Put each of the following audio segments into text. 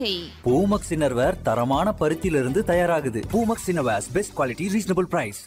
Hey Poomex innerwear தரமான பருத்தியிலிருந்து தயாராகுது Poomex innerwears best quality reasonable price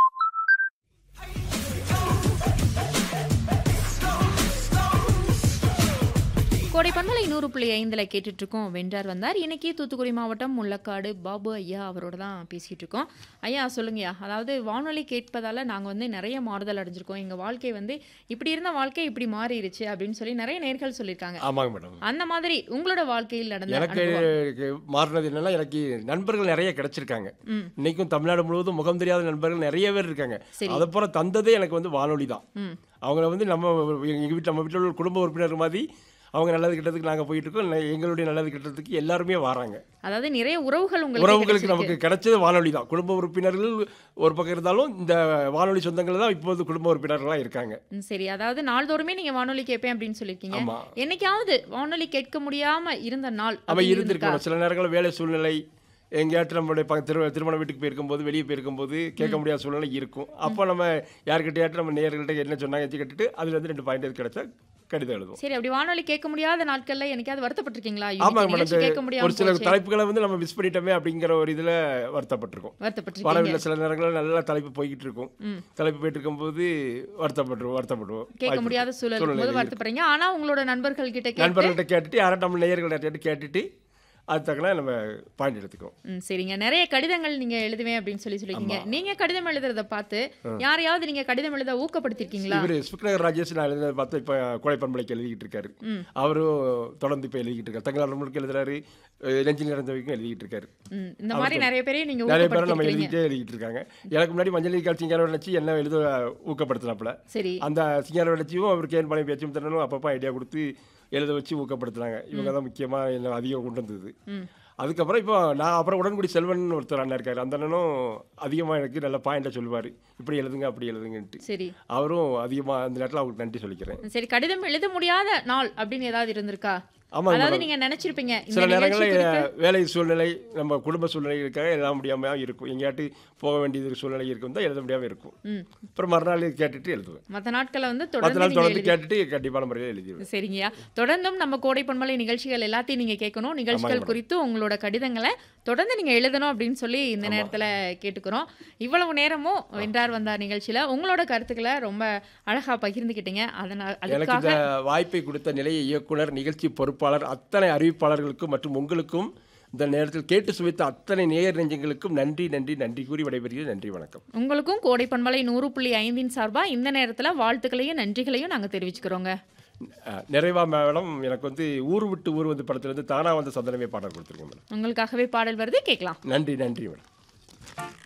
கோடை பண்பலை நூறு புள்ளி ஐந்தில் கேட்டுட்டு இருக்கோம் வென்றார் வந்தார் இன்னைக்கு தூத்துக்குடி மாவட்டம் முள்ளக்காடு பாபு ஐயா அவரோட தான் பேசிட்டு இருக்கோம் ஐயா சொல்லுங்கய்யா அதாவது வானொலி கேட்பதால நாங்கள் வந்து நிறைய மாறுதல் அடைஞ்சிருக்கோம் எங்கள் வாழ்க்கை வந்து இப்படி இருந்த வாழ்க்கை இப்படி மாறிடுச்சு அப்படின்னு சொல்லி நிறைய நேர்கள் சொல்லியிருக்காங்க ஆமாங்க மேடம் அந்த மாதிரி உங்களோட வாழ்க்கையில் நடந்த எனக்கு அனுபவம். மாறினது என்னன்னா எனக்கு நண்பர்கள் நிறைய கிடைச்சிருக்காங்க ம். இன்னைக்கும் தமிழ்நாடு முழுவதும் முகம் தெரியாத நண்பர்கள் நிறைய பேர் இருக்காங்க சரி. அதை போல தந்ததே எனக்கு வந்து வானொலி தான் ம் அவங்கள வந்து நம்ம எங்கள் வீட்டில் நம்ம வீட்டில் உள்ள குடும்ப உறுப்பினர் மாதிரி அவங்க நல்லது கெட்டதுக்கு நாங்கள் போயிட்டு இருக்கோம் நெ- எங்களுடைய நல்லது கெட்டதுக்கு எல்லாருமே வராங்க அதாவது நிறைய உறவுகள் உங்களுக்கு உறவுகளுக்கு நமக்கு கிடைச்சது வானொலி தான் குடும்ப உறுப்பினர்கள் ஒரு பக்கம் இருந்தாலும் இந்த வானொலி சொந்தங்கள் தான் இப்போது குடும்ப உறுப்பினர்களாக இருக்காங்க ம், சரி அதாவது நாள்தோறுமே நீங்க வானொலி கேட்பேன் அப்படின்னு சொல்லியிருக்கீங்க ஆமா. என்னைக்காவது வானொலி கேட்க முடியாம இருந்த நாள் அவன் அப்படி இருந்திருக்கணும் இருந்திருக்கா? சில நேரங்களில் வேலை சூழ்நிலை எங்கேயாச்சும் நம்மளுடைய பக்க திரு திருமண வீட்டுக்கு போயிருக்கும்போது வெளியே போயிருக்கும்போது கேட்க முடியாத சூழ்நிலை இருக்கும் அப்போ நம்ம யார்கிட்டயாச்சும் நம்ம நேயர்கள்ட்ட என்ன சொன்னாங்க எச்சு கேட்டுட்டு அதுல இருந்து ரெண்டு பாயிண்ட் கிடைச்சா கடிதம் எழுதுவோம் சரி அப்படி வானொலி கேட்க முடியாத நாட்கள்ல என்னைக்காவது வருத்தப்பட்டிருக்கீங்களா ஆமாங்க இன்னைக்கு நிகழ்ச்சி கேட்க மேடம் ஒரு சில முடியாம போச்சே. தலைப்புகளை வந்து நம்ம மிஸ் பண்ணிட்டோமே அப்படிங்கிற ஒரு இதுல வருத்தப்பட்டிருக்கோம் வருத்தப்பட்டிருக்கீங்க வானொலியில் சில நேரங்களில் நல்ல தலைப்பு போய்கிட்டு இருக்கும் ம். தலைப்பு போயிட்டு இருக்கும்போது வருத்தப்பட்டுருவோம் வருத்தப்படுவோம் கேட்க வாய்ப்பு முடியாத இருக்கு. சூழல் சூழ்நிலை இருக்கும்போது இருக்கு. வருத்தப்படுறீங்க ஆனா உங்களோட நண்பர்கள் கிட்ட கேட்டு நண்பர்கள்ட்ட கேட்டுட்டு யாரும் நம்ம நேயர்கள்ட்ட கேட்டுட்டு அது தக்கன நம்ம பாயிண்ட் எடுத்துக்குவோம் ம், சரிங்க நிறைய கடிதங்கள் நீங்க எழுதுவேன் அப்படின்னு சொல்லி சொல்லிருக்கீங்க நீங்க கடிதம் எழுதுறத பார்த்து யாரையாவது நீங்க கடிதம் எழுத ஊக்கப்படுத்திருக்கீங்களா இவர் ஸ்பிக்நகர் ராஜேஷ் நான் எழுதுனதை பார்த்து இப்போ கோழைப்பண்பலைக்கு எழுதிக்கிட்டு இருக்காரு ம். அவரும் தொடர்ந்து இப்போ எழுதிக்கிட்டு இருக்காரு தங்களார் முழுக்க எழுதுறாரு அஹ் நெஞ்சில் நிறைந்த வரைக்கும் எழுதிக்கிட்டு இருக்காரு ம், இந்த மாதிரி நிறைய பேரையும் நீங்க நிறைய பேரை நம்ம ஊக்கப்படுத்திருக்கீங்க எழுதிக்கிட்டே எழுதிக்கிட்டு இருக்காங்க எனக்கு முன்னாடி மஞ்சள் கால் சிங்கார நினச்சி என்ன எழுத ஊக்கப்படுத்தினாப்புல சரி அந்த சிங்கார நினச்சியும் அவர் கேன் பாளையம் பேச்சும் தரணும் அப்பப்போ ஐடியா கொடுத்து எழுத வச்சு ஊக்கப்படுத்துனாங்க இவங்க தான் முக்கியமாக என்ன அதிகம் கொண்டு வந்தது ம். அதுக்கப்புறம் இப்போ நான் அப்புறம் உடன்குடி செல்வன் ஒருத்தர் அண்ணன் இருக்காரு அந்த அண்ணனும் அதிகமாக எனக்கு நல்ல பாயிண்ட்டை சொல்லுவார் இப்படி எழுதுங்க அப்படி எழுதுங்கன்ட்டு சரி அவரும் அதிகமாக அந்த நேரத்தில் அவருக்கு நன்றி சொல்லிக்கிறேன் சரி கடிதம் எழுத முடியாத நாள் அப்படின்னு ஏதாவது இருந்திருக்கா ஆமாங்க அதாவது மேடம். நீங்க நினைச்சிருப்பீங்க இந்த சில நிகழ்ச்சி நேரங்களில் குறித்து வேலை சூழ்நிலை நம்ம குடும்ப சூழ்நிலை இருக்காக எல்லாம் முடியாமல் இருக்கும் எங்கேயாட்டு போக வேண்டியது சூழ்நிலை இருக்கும் தான் எழுத முடியாமல் இருக்கும் ம் அப்புறம் மறுநாள் கேட்டுட்டு எழுதுவேன் மற்ற நாட்களை வந்து பத்து தொடர்ந்து நாள் நீங்க தொடர்ந்து எழுதி கேட்டுட்டு கண்டிப்பான முறையில் எழுதிடுவேன் சரிங்கய்யா தொடர்ந்தும் நம்ம கோடை பொன்மலை நிகழ்ச்சிகள் எல்லாத்தையும் நீங்க கேட்கணும் நிகழ்ச்சிகள் மேடம். குறித்து உங்களோட கடிதங்களை தொடர்ந்து நீங்க எழுதணும் அப்படின்னு சொல்லி இந்த நேரத்துல கேட்டுக்கிறோம் இவ்வளவு நேரமும் வென்றார் வந்தார் நிகழ்ச்சியில உங்களோட கருத்துக்களை ரொம்ப அழகா பகிர்ந்துக்கிட்டீங்க அதனால் எனக்கு இந்த அதுக்காக வாய்ப்பை கொடுத்த நிலைய இயக்குனர் நிகழ்ச்சி பொறுப்பாளர் அத்தனை அறிவிப்பாளர்களுக்கும் மற்றும் உங்களுக்கும் இந்த நேரத்தில் கேட்டு சுவைத்த அத்தனை நேயர் நெஞ்சங்களுக்கும் நன்றி நன்றி நன்றி கூறி விடைபெறுகிறது நன்றி வணக்கம் உங்களுக்கும் கோடை பண்பலை நூறு புள்ளி ஐந்தின் சார்பா இந்த நேரத்துல வாழ்த்துக்களையும் நன்றிகளையும் நாங்க தெரிவிச்சுக்கிறோங்க அஹ், நிறைவா மேடம் எனக்கு வந்து ஊர் விட்டு ஊர் வந்து படத்துலேருந்து தானா வந்த சந்தனமே பாடல் கொடுத்துருங்க மேடம் உங்களுக்காகவே பாடல் வருது கேட்கலாம் நன்றி நன்றி மேடம்